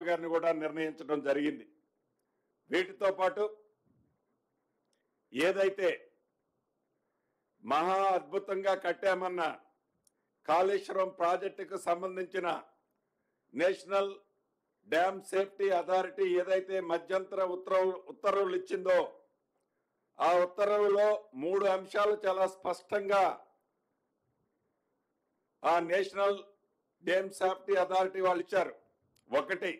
గారిని కూడా నిర్ణయించడం జరిగింది వీటితో పాటు ఏదైతే మహా అద్భుతంగా కట్టామన్న కాళేశ్వరం ప్రాజెక్టుకు సంబంధించిన నేషనల్ డ్యామ్ సేఫ్టీ అథారిటీ ఏదైతే మధ్యంతర ఉత్తర్వు ఉత్తర్వులు ఇచ్చిందో ఆ ఉత్తర్వులో మూడు అంశాలు చాలా స్పష్టంగా ఆ నేషనల్ డ్యామ్ సేఫ్టీ అథారిటీ వాళ్ళు ఇచ్చారు ఒకటి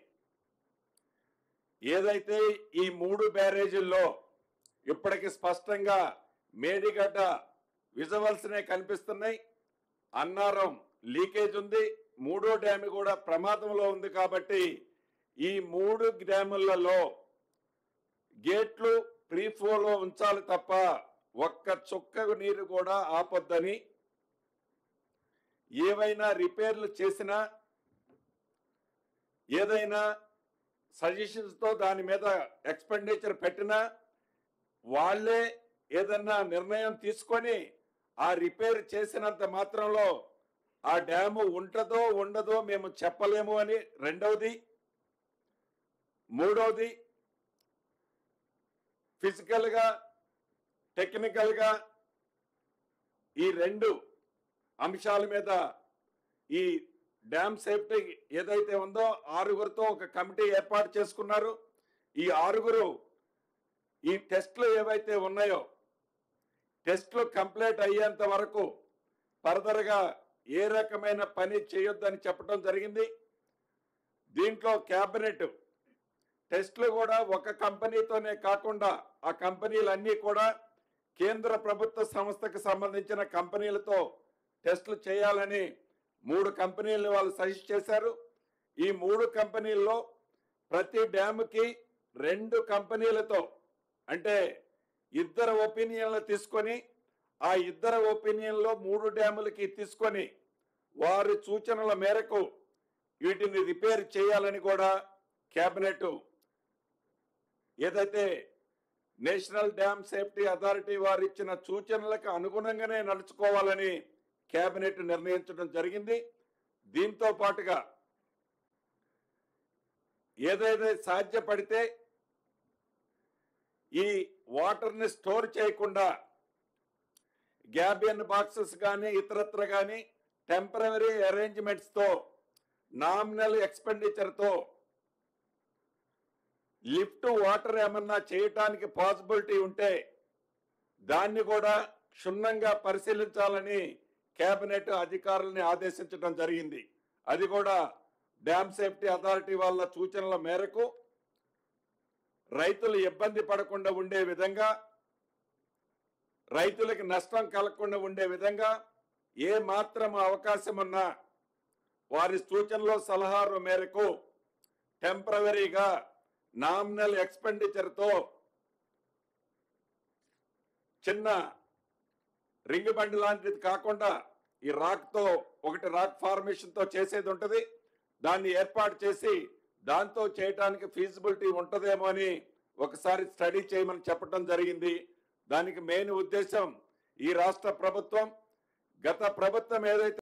ఏదైతే ఈ మూడు బ్యారేజీల్లో ఇప్పటికి స్పష్టంగా మేడిగడ్డ విజువల్స్నే కనిపిస్తున్నాయి అన్నారం లీకేజ్ ఉంది మూడో డ్యామ్ కూడా ప్రమాదంలో ఉంది కాబట్టి ఈ మూడు డ్యాములలో గేట్లు ప్రీ ఫ్లోలో ఉంచాలి తప్ప ఒక్క చుక్క నీరు కూడా ఆపొద్దని ఏవైనా రిపేర్లు చేసినా ఏదైనా సజెషన్స్తో దాని మీద ఎక్స్పెండిచర్ పెట్టినా వాళ్ళే ఏదన్నా నిర్ణయం తీసుకొని ఆ రిపేర్ చేసినంత మాత్రంలో ఆ డ్యాము ఉంటుందో ఉండదో మేము చెప్పలేము అని రెండవది మూడవది ఫిజికల్గా టెక్నికల్గా ఈ రెండు అంశాల మీద ఈ డ్యామ్ సేఫ్టీ ఏదైతే ఉందో ఆరుగురితో ఒక కమిటీ ఏర్పాటు చేసుకున్నారు ఈ ఆరుగురు ఈ టెస్ట్లు ఏవైతే ఉన్నాయో టెస్ట్లు కంప్లీట్ అయ్యేంత వరకు ఫర్దర్గా ఏ రకమైన పని చేయొద్దని చెప్పడం జరిగింది దీంట్లో క్యాబినెట్ టెస్ట్లు కూడా ఒక కంపెనీతోనే కాకుండా ఆ కంపెనీలన్నీ కూడా కేంద్ర ప్రభుత్వ సంస్థకు సంబంధించిన కంపెనీలతో టెస్టులు చేయాలని మూడు కంపెనీలను వాళ్ళు సజెస్ట్ చేశారు ఈ మూడు కంపెనీల్లో ప్రతి డ్యాముకి రెండు కంపెనీలతో అంటే ఇద్దరు ఒపీనియన్లు తీసుకొని ఆ ఇద్దరు ఒపీనియన్లో మూడు డ్యాములకి తీసుకొని వారి సూచనల మేరకు వీటిని రిపేర్ చేయాలని కూడా కేబినెట్ ఏదైతే నేషనల్ డ్యామ్ సేఫ్టీ అథారిటీ వారు ఇచ్చిన సూచనలకు అనుగుణంగానే నడుచుకోవాలని కేబినెట్ నిర్ణయించడం జరిగింది దీంతో పాటుగా ఏదైతే సాధ్యపడితే ఈ వాటర్ని స్టోర్ చేయకుండా గ్యాబియన్ బాక్సెస్ కానీ ఇతరత్ర కానీ టెంపరవరీ అరేంజ్మెంట్స్తో నామినల్ ఎక్స్పెండిచర్తో లిఫ్ట్ వాటర్ ఏమన్నా చేయటానికి పాసిబిలిటీ ఉంటే దాన్ని కూడా క్షుణ్ణంగా పరిశీలించాలని కేబినెట్ అధికారులని ఆదేశించడం జరిగింది అది కూడా డ్యామ్ సేఫ్టీ అథారిటీ వాళ్ళ సూచనల మేరకు రైతులు ఇబ్బంది పడకుండా ఉండే విధంగా రైతులకు నష్టం కలగకుండా ఉండే విధంగా ఏ మాత్రం అవకాశం ఉన్నా వారి సూచనలో సలహాల మేరకు టెంపరవరీగా నామినల్ ఎక్స్పెండిచర్తో చిన్న రింగ్ బండి లాంటిది కాకుండా ఈ రాక్తో ఒకటి రాక్ ఫార్మేషన్తో చేసేది ఉంటుంది దాన్ని ఏర్పాటు చేసి దాంతో చేయటానికి ఫీజిబిలిటీ ఉంటుందేమో అని ఒకసారి స్టడీ చేయమని చెప్పడం జరిగింది దానికి మెయిన్ ఉద్దేశం ఈ రాష్ట్ర ప్రభుత్వం గత ప్రభుత్వం ఏదైతే